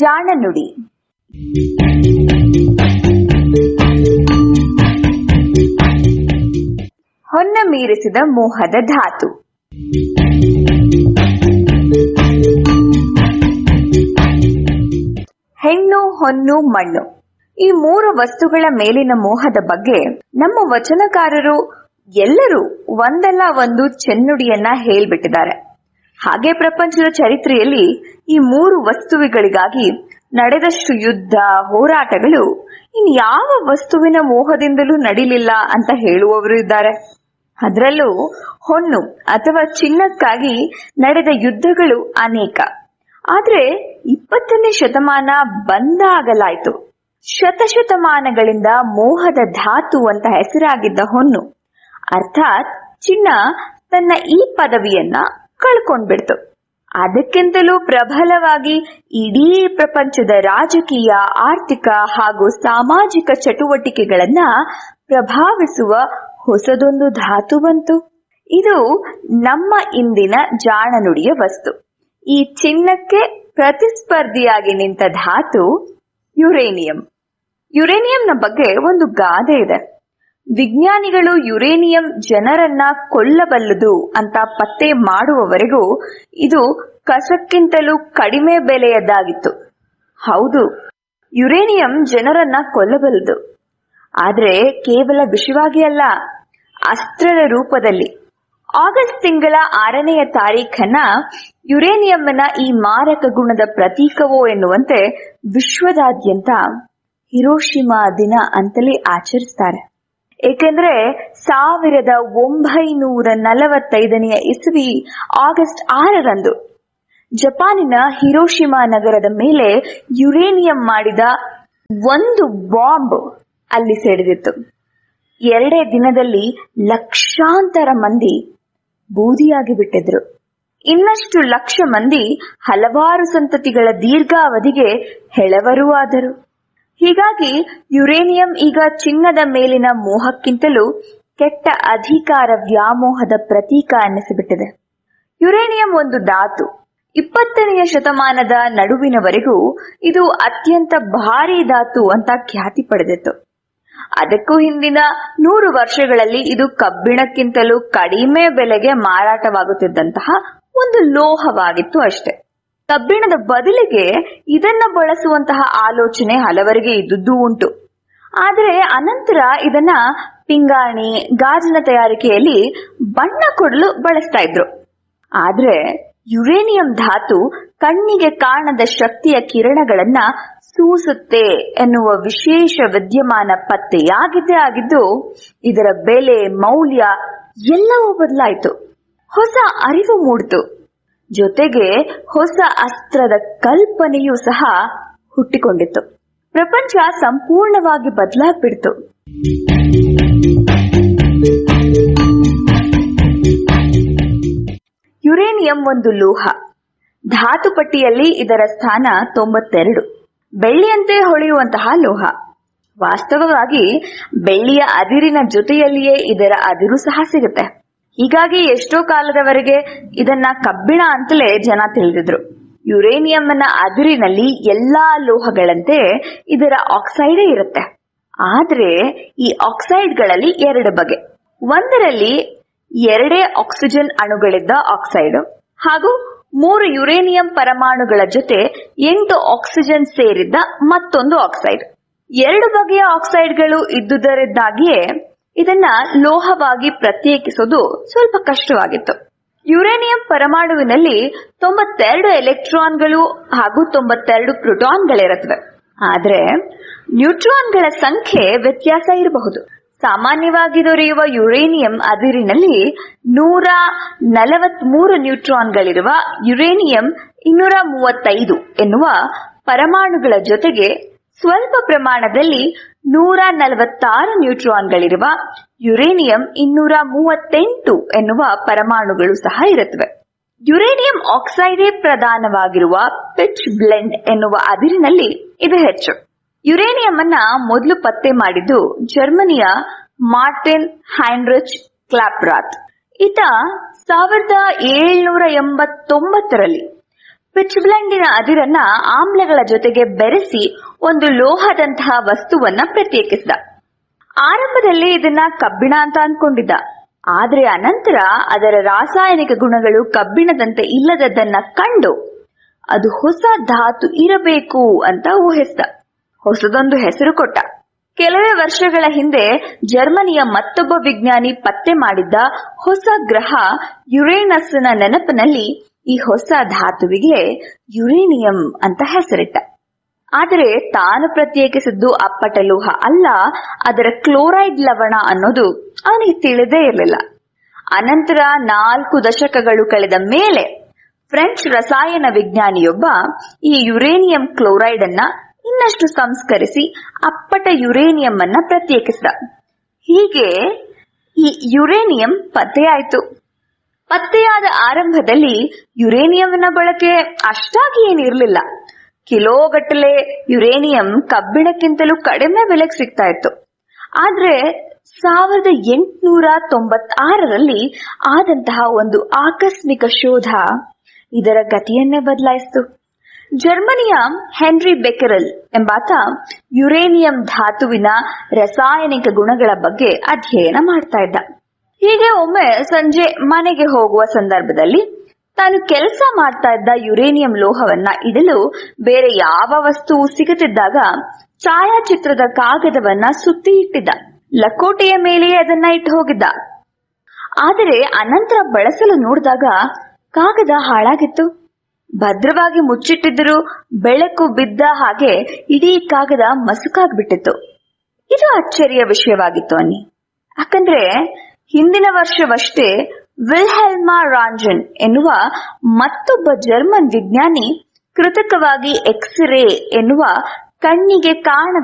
ಜಾಣ ನುಡಿ ಹೊನ್ನ ಮೀರಿಸಿದ ಮೋಹದ ಧಾತು ಹೆಣ್ಣು ಹೊನ್ನು ಮಣ್ಣು ಈ ಮೂರು ವಸ್ತುಗಳ ಮೇಲಿನ ಮೋಹದ ಬಗ್ಗೆ ನಮ್ಮ ವಚನಕಾರರು ಎಲ್ಲರೂ ಒಂದಲ್ಲ ಒಂದು ಚೆನ್ನುಡಿಯನ್ನ ಹೇಳ್ಬಿಟ್ಟಿದ್ದಾರೆ ಹಾಗೆ ಪ್ರಪಂಚದ ಚರಿತ್ರೆಯಲ್ಲಿ ಈ ಮೂರು ವಸ್ತುವಿಗಳಿಗಾಗಿ ನಡೆದಷ್ಟು ಯುದ್ಧ ಹೋರಾಟಗಳು ಇನ್ಯಾವ ವಸ್ತುವಿನ ಮೋಹದಿಂದಲೂ ನಡಿಲಿಲ್ಲ ಅಂತ ಹೇಳುವವರು ಇದ್ದಾರೆ ಅದರಲ್ಲೂ ಹೊನ್ನು ಅಥವಾ ಚಿನ್ನಕ್ಕಾಗಿ ನಡೆದ ಯುದ್ಧಗಳು ಅನೇಕ ಆದ್ರೆ ಇಪ್ಪತ್ತನೇ ಶತಮಾನ ಬಂದಾಗಲಾಯ್ತು ಶತಶತಮಾನಗಳಿಂದ ಮೋಹದ ಧಾತು ಅಂತ ಹೆಸರಾಗಿದ್ದ ಹೊನ್ನು ಅರ್ಥಾತ್ ಚಿನ್ನ ತನ್ನ ಈ ಪದವಿಯನ್ನ ಕಳ್ಕೊಂಡ್ಬಿಡ್ತು ಅದಕ್ಕಿಂತಲೂ ಪ್ರಬಲವಾಗಿ ಇಡೀ ಪ್ರಪಂಚದ ರಾಜಕೀಯ ಆರ್ಥಿಕ ಹಾಗೂ ಸಾಮಾಜಿಕ ಚಟುವಟಿಕೆಗಳನ್ನ ಪ್ರಭಾವಿಸುವ ಹೊಸದೊಂದು ಧಾತು ಬಂತು ಇದು ನಮ್ಮ ಇಂದಿನ ಜಾಣನುಡಿಯ ವಸ್ತು ಈ ಚಿನ್ನಕ್ಕೆ ಪ್ರತಿಸ್ಪರ್ಧಿಯಾಗಿ ನಿಂತ ಧಾತು ಯುರೇನಿಯಂ ಯುರೇನಿಯಂನ ಬಗ್ಗೆ ಒಂದು ಗಾದೆ ಇದೆ ವಿಜ್ಞಾನಿಗಳು ಯುರೇನಿಯಂ ಜನರನ್ನ ಕೊಲ್ಲಬಲ್ಲದು ಅಂತ ಪತ್ತೆ ಮಾಡುವವರೆಗೂ ಇದು ಕಸಕ್ಕಿಂತಲೂ ಕಡಿಮೆ ಬೆಲೆಯದ್ದಾಗಿತ್ತು ಹೌದು ಯುರೇನಿಯಂ ಜನರನ್ನ ಕೊಲ್ಲಬಲ್ಲದು ಆದ್ರೆ ಕೇವಲ ವಿಷವಾಗಿ ಅಲ್ಲ ಅಸ್ತ್ರದ ರೂಪದಲ್ಲಿ ಆಗಸ್ಟ್ ತಿಂಗಳ ಆರನೆಯ ತಾರೀಖನ್ನ ಯುರೇನಿಯಂನ ಈ ಮಾರಕ ಗುಣದ ಪ್ರತೀಕವೋ ಎನ್ನುವಂತೆ ವಿಶ್ವದಾದ್ಯಂತ ಹಿರೋಶಿಮಾ ದಿನ ಅಂತಲೇ ಆಚರಿಸ್ತಾರೆ ಏಕೆಂದ್ರೆ ಸಾವಿರದ ಒಂಬೈನೂರ ನಲವತ್ತೈದನೆಯ ಇಸವಿ ಆಗಸ್ಟ್ ಆರರಂದು ಜಪಾನಿನ ಹಿರೋಶಿಮಾ ನಗರದ ಮೇಲೆ ಯುರೇನಿಯಂ ಮಾಡಿದ ಒಂದು ಬಾಂಬ್ ಅಲ್ಲಿ ಸಿಡಿದಿತ್ತು ಎರಡೇ ದಿನದಲ್ಲಿ ಲಕ್ಷಾಂತರ ಮಂದಿ ಬೂದಿಯಾಗಿ ಬಿಟ್ಟಿದ್ರು ಇನ್ನಷ್ಟು ಲಕ್ಷ ಮಂದಿ ಹಲವಾರು ಸಂತತಿಗಳ ದೀರ್ಘಾವಧಿಗೆ ಹೆಳವರೂ ಆದರು ಹೀಗಾಗಿ ಯುರೇನಿಯಂ ಈಗ ಚಿನ್ನದ ಮೇಲಿನ ಮೋಹಕ್ಕಿಂತಲೂ ಕೆಟ್ಟ ಅಧಿಕಾರ ವ್ಯಾಮೋಹದ ಪ್ರತೀಕ ಅನ್ನಿಸಿಬಿಟ್ಟಿದೆ ಯುರೇನಿಯಂ ಒಂದು ಧಾತು ಇಪ್ಪತ್ತನೆಯ ಶತಮಾನದ ನಡುವಿನವರೆಗೂ ಇದು ಅತ್ಯಂತ ಭಾರಿ ಧಾತು ಅಂತ ಖ್ಯಾತಿ ಪಡೆದಿತ್ತು ಅದಕ್ಕೂ ಹಿಂದಿನ ನೂರು ವರ್ಷಗಳಲ್ಲಿ ಇದು ಕಬ್ಬಿಣಕ್ಕಿಂತಲೂ ಕಡಿಮೆ ಬೆಲೆಗೆ ಮಾರಾಟವಾಗುತ್ತಿದ್ದಂತಹ ಒಂದು ಲೋಹವಾಗಿತ್ತು ಅಷ್ಟೆ ಕಬ್ಬಿಣದ ಬದಲಿಗೆ ಇದನ್ನ ಬಳಸುವಂತಹ ಆಲೋಚನೆ ಹಲವರಿಗೆ ಇದ್ದುದ್ದು ಉಂಟು ಆದರೆ ಅನಂತರ ಇದನ್ನ ಪಿಂಗಾಣಿ ಗಾಜಿನ ತಯಾರಿಕೆಯಲ್ಲಿ ಬಣ್ಣ ಕೊಡಲು ಬಳಸ್ತಾ ಇದ್ರು ಆದ್ರೆ ಯುರೇನಿಯಂ ಧಾತು ಕಣ್ಣಿಗೆ ಕಾಣದ ಶಕ್ತಿಯ ಕಿರಣಗಳನ್ನ ಸೂಸುತ್ತೆ ಎನ್ನುವ ವಿಶೇಷ ವಿದ್ಯಮಾನ ಪತ್ತೆಯಾಗಿದ್ದೇ ಆಗಿದ್ದು ಇದರ ಬೆಲೆ ಮೌಲ್ಯ ಎಲ್ಲವೂ ಬದಲಾಯಿತು ಹೊಸ ಅರಿವು ಮೂಡಿತು ಜೊತೆಗೆ ಹೊಸ ಅಸ್ತ್ರದ ಕಲ್ಪನೆಯೂ ಸಹ ಹುಟ್ಟಿಕೊಂಡಿತ್ತು ಪ್ರಪಂಚ ಸಂಪೂರ್ಣವಾಗಿ ಬದಲಾಗ್ಬಿಡ್ತು ಯುರೇನಿಯಂ ಒಂದು ಲೋಹ ಧಾತು ಪಟ್ಟಿಯಲ್ಲಿ ಇದರ ಸ್ಥಾನ ತೊಂಬತ್ತೆರಡು ಬೆಳ್ಳಿಯಂತೆ ಹೊಳೆಯುವಂತಹ ಲೋಹ ವಾಸ್ತವವಾಗಿ ಬೆಳ್ಳಿಯ ಅದಿರಿನ ಜೊತೆಯಲ್ಲಿಯೇ ಇದರ ಅದಿರು ಸಹ ಸಿಗುತ್ತೆ ಹೀಗಾಗಿ ಎಷ್ಟೋ ಕಾಲದವರೆಗೆ ಇದನ್ನ ಕಬ್ಬಿಣ ಅಂತಲೇ ಜನ ತಿಳಿದಿದ್ರು ಯುರೇನಿಯಂನ ಅದಿರಿನಲ್ಲಿ ಎಲ್ಲಾ ಲೋಹಗಳಂತೆ ಇದರ ಆಕ್ಸೈಡೇ ಇರುತ್ತೆ ಆದ್ರೆ ಈ ಆಕ್ಸೈಡ್ಗಳಲ್ಲಿ ಎರಡು ಬಗೆ ಒಂದರಲ್ಲಿ ಎರಡೇ ಆಕ್ಸಿಜನ್ ಅಣುಗಳಿದ್ದ ಆಕ್ಸೈಡ್ ಹಾಗೂ ಮೂರು ಯುರೇನಿಯಂ ಪರಮಾಣುಗಳ ಜೊತೆ ಎಂಟು ಆಕ್ಸಿಜನ್ ಸೇರಿದ್ದ ಮತ್ತೊಂದು ಆಕ್ಸೈಡ್ ಎರಡು ಬಗೆಯ ಆಕ್ಸೈಡ್ಗಳು ಇದ್ದುದರಿಂದಾಗಿಯೇ ಇದನ್ನ ಲೋಹವಾಗಿ ಪ್ರತ್ಯೇಕಿಸೋದು ಸ್ವಲ್ಪ ಕಷ್ಟವಾಗಿತ್ತು ಯುರೇನಿಯಂ ಪರಮಾಣುವಿನಲ್ಲಿ ತೊಂಬತ್ತೆರಡು ಎಲೆಕ್ಟ್ರಾನ್ಗಳು ಹಾಗೂ ತೊಂಬತ್ತೆರಡು ಪ್ರೋಟಾನ್ಗಳಿರುತ್ತವೆ ಆದ್ರೆ ನ್ಯೂಟ್ರಾನ್ಗಳ ಸಂಖ್ಯೆ ವ್ಯತ್ಯಾಸ ಇರಬಹುದು ಸಾಮಾನ್ಯವಾಗಿ ದೊರೆಯುವ ಯುರೇನಿಯಂ ಅದಿರಿನಲ್ಲಿ ನೂರ ನಲವತ್ಮೂರು ನ್ಯೂಟ್ರಾನ್ಗಳಿರುವ ಯುರೇನಿಯಂ ಇನ್ನೂರ ಮೂವತ್ತೈದು ಎನ್ನುವ ಪರಮಾಣುಗಳ ಜೊತೆಗೆ ಸ್ವಲ್ಪ ಪ್ರಮಾಣದಲ್ಲಿ ನೂರ ನಲವತ್ತಾರು ನ್ಯೂಟ್ರಾನ್ಗಳಿರುವ ಯುರೇನಿಯಂ ಇನ್ನೂರ ಮೂವತ್ತೆಂಟು ಎನ್ನುವ ಪರಮಾಣುಗಳು ಸಹ ಇರುತ್ತವೆ ಯುರೇನಿಯಂ ಆಕ್ಸೈಡೇ ಪ್ರಧಾನವಾಗಿರುವ ಪಿಚ್ ಬ್ಲೆಂಡ್ ಎನ್ನುವ ಅದಿರಿನಲ್ಲಿ ಇದು ಹೆಚ್ಚು ಯುರೇನಿಯಂ ಅನ್ನ ಮೊದಲು ಪತ್ತೆ ಮಾಡಿದ್ದು ಜರ್ಮನಿಯ ಮಾರ್ಟಿನ್ ಹೈನ್ರಿಚ್ ಕ್ಲಾಪ್ರಾತ್ ಈತ ಸಾವಿರದ ಏಳ್ನೂರ ಎಂಬತ್ತೊಂಬತ್ತರಲ್ಲಿ ಪಿಚ್ಬ್ಲೆಂಡಿನ ಅದಿರನ್ನ ಆಮ್ಲಗಳ ಜೊತೆಗೆ ಬೆರೆಸಿ ಒಂದು ಲೋಹದಂತಹ ವಸ್ತುವನ್ನ ಪ್ರತ್ಯೇಕಿಸಿದ ಆರಂಭದಲ್ಲಿ ಇದನ್ನ ಕಬ್ಬಿಣ ಅಂತ ಅನ್ಕೊಂಡಿದ್ದ ಆದ್ರೆ ಅನಂತರ ಅದರ ರಾಸಾಯನಿಕ ಗುಣಗಳು ಕಬ್ಬಿಣದಂತೆ ಇಲ್ಲದದ್ದನ್ನ ಕಂಡು ಅದು ಹೊಸ ಧಾತು ಇರಬೇಕು ಅಂತ ಊಹಿಸಿದ ಹೊಸದೊಂದು ಹೆಸರು ಕೊಟ್ಟ ಕೆಲವೇ ವರ್ಷಗಳ ಹಿಂದೆ ಜರ್ಮನಿಯ ಮತ್ತೊಬ್ಬ ವಿಜ್ಞಾನಿ ಪತ್ತೆ ಮಾಡಿದ್ದ ಹೊಸ ಗ್ರಹ ಯುರೇನಸ್ನ ನೆನಪಿನಲ್ಲಿ ಈ ಹೊಸ ಧಾತುವಿಗೆ ಯುರೇನಿಯಂ ಅಂತ ಹೆಸರಿಟ್ಟ ಆದರೆ ತಾನು ಪ್ರತ್ಯೇಕಿಸಿದ್ದು ಅಪ್ಪಟ ಲೋಹ ಅಲ್ಲ ಅದರ ಕ್ಲೋರೈಡ್ ಲವಣ ಅನ್ನೋದು ಅವನಿಗೆ ತಿಳಿದೇ ಇರಲಿಲ್ಲ ಅನಂತರ ನಾಲ್ಕು ದಶಕಗಳು ಕಳೆದ ಮೇಲೆ ಫ್ರೆಂಚ್ ರಸಾಯನ ವಿಜ್ಞಾನಿಯೊಬ್ಬ ಈ ಯುರೇನಿಯಂ ಕ್ಲೋರೈಡ್ ಅನ್ನ ಇನ್ನಷ್ಟು ಸಂಸ್ಕರಿಸಿ ಅಪ್ಪಟ ಯುರೇನಿಯಂ ಅನ್ನ ಪ್ರತ್ಯೇಕಿಸಿದ ಹೀಗೆ ಈ ಯುರೇನಿಯಂ ಪತ್ತೆಯಾಯಿತು ಪತ್ತೆಯಾದ ಆರಂಭದಲ್ಲಿ ಯುರೇನಿಯಂನ ಬಳಕೆ ಅಷ್ಟಾಗಿ ಏನಿರಲಿಲ್ಲ ಕಿಲೋಗಟ್ಟಲೆ ಯುರೇನಿಯಂ ಕಬ್ಬಿಣಕ್ಕಿಂತಲೂ ಕಡಿಮೆ ಬೆಲೆಗೆ ಸಿಗ್ತಾ ಇತ್ತು ಆದ್ರೆ ಸಾವಿರದ ಎಂಟುನೂರ ತೊಂಬತ್ತಾರರಲ್ಲಿ ಆದಂತಹ ಒಂದು ಆಕಸ್ಮಿಕ ಶೋಧ ಇದರ ಗತಿಯನ್ನೇ ಬದಲಾಯಿಸಿತು ಜರ್ಮನಿಯ ಹೆನ್ರಿ ಬೆಕೆರಲ್ ಎಂಬಾತ ಯುರೇನಿಯಂ ಧಾತುವಿನ ರಾಸಾಯನಿಕ ಗುಣಗಳ ಬಗ್ಗೆ ಅಧ್ಯಯನ ಮಾಡ್ತಾ ಇದ್ದ ಹೀಗೆ ಒಮ್ಮೆ ಸಂಜೆ ಮನೆಗೆ ಹೋಗುವ ಸಂದರ್ಭದಲ್ಲಿ ತಾನು ಕೆಲಸ ಮಾಡ್ತಾ ಇದ್ದ ಯುರೇನಿಯಂ ಲೋಹವನ್ನ ಇಡಲು ಬೇರೆ ಯಾವ ವಸ್ತುವು ಸಿಗುತ್ತಿದ್ದಾಗ ಛಾಯಾಚಿತ್ರದ ಕಾಗದವನ್ನ ಸುತ್ತಿ ಇಟ್ಟಿದ್ದ ಲಕೋಟೆಯ ಮೇಲೆಯೇ ಅದನ್ನ ಇಟ್ಟು ಹೋಗಿದ್ದ ಆದರೆ ಅನಂತರ ಬಳಸಲು ನೋಡಿದಾಗ ಕಾಗದ ಹಾಳಾಗಿತ್ತು ಭದ್ರವಾಗಿ ಮುಚ್ಚಿಟ್ಟಿದ್ದರೂ ಬೆಳಕು ಬಿದ್ದ ಹಾಗೆ ಇಡೀ ಕಾಗದ ಮಸುಕಾಗ್ಬಿಟ್ಟಿತ್ತು ಇದು ಅಚ್ಚರಿಯ ವಿಷಯವಾಗಿತ್ತು ಅನ್ನಿ ಯಾಕಂದ್ರೆ ಹಿಂದಿನ ವರ್ಷವಷ್ಟೇ ವಿಲ್ಹೆಲ್ಮಾ ರಾಂಜನ್ ಎನ್ನುವ ಮತ್ತೊಬ್ಬ ಜರ್ಮನ್ ವಿಜ್ಞಾನಿ ಕೃತಕವಾಗಿ ಎಕ್ಸ್ರೇ ಎನ್ನುವ ಕಣ್ಣಿಗೆ ಕಾಣದ